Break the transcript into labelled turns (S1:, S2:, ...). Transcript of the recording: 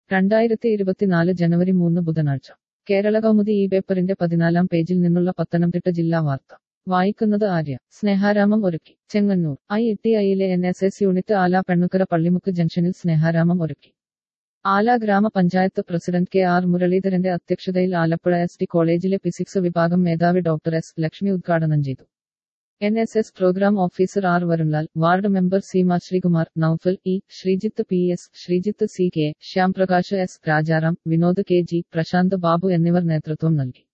S1: രണ്ടായിരത്തി ഇരുപത്തിനാല് ജനുവരി മൂന്ന് ബുധനാഴ്ച കേരള കൗമുദി ഈ പേപ്പറിന്റെ പതിനാലാം പേജിൽ നിന്നുള്ള പത്തനംതിട്ട ജില്ലാ വാർത്ത വായിക്കുന്നത് ആര്യ സ്നേഹാരാമം ഒരുക്കി ചെങ്ങന്നൂർ ഐ ടി ഐയിലെ N S S unit Ala Pennukkara Pallimukku ജംഗ്ഷനിൽ സ്നേഹാരാമം ഒരുക്കി ആല ഗ്രാമപഞ്ചായത്ത് പ്രസിഡന്റ് കെ ആർ മുരളീധരന്റെ അധ്യക്ഷതയിൽ ആലപ്പുഴ എസ് ടി കോളേജിലെ ഫിസിക്സ് വിഭാഗം മേധാവി ഡോക്ടർ എസ് ലക്ഷ്മി ഉദ്ഘാടനം ചെയ്തു N S S programme officer R Varunlal ward member Seema Sreekumar Noufal E Sreejith P S Sreejith C K Shyamprakash S Rajaram Vinod K G Prashanth Babu എന്നിവർ നേതൃത്വം നൽകി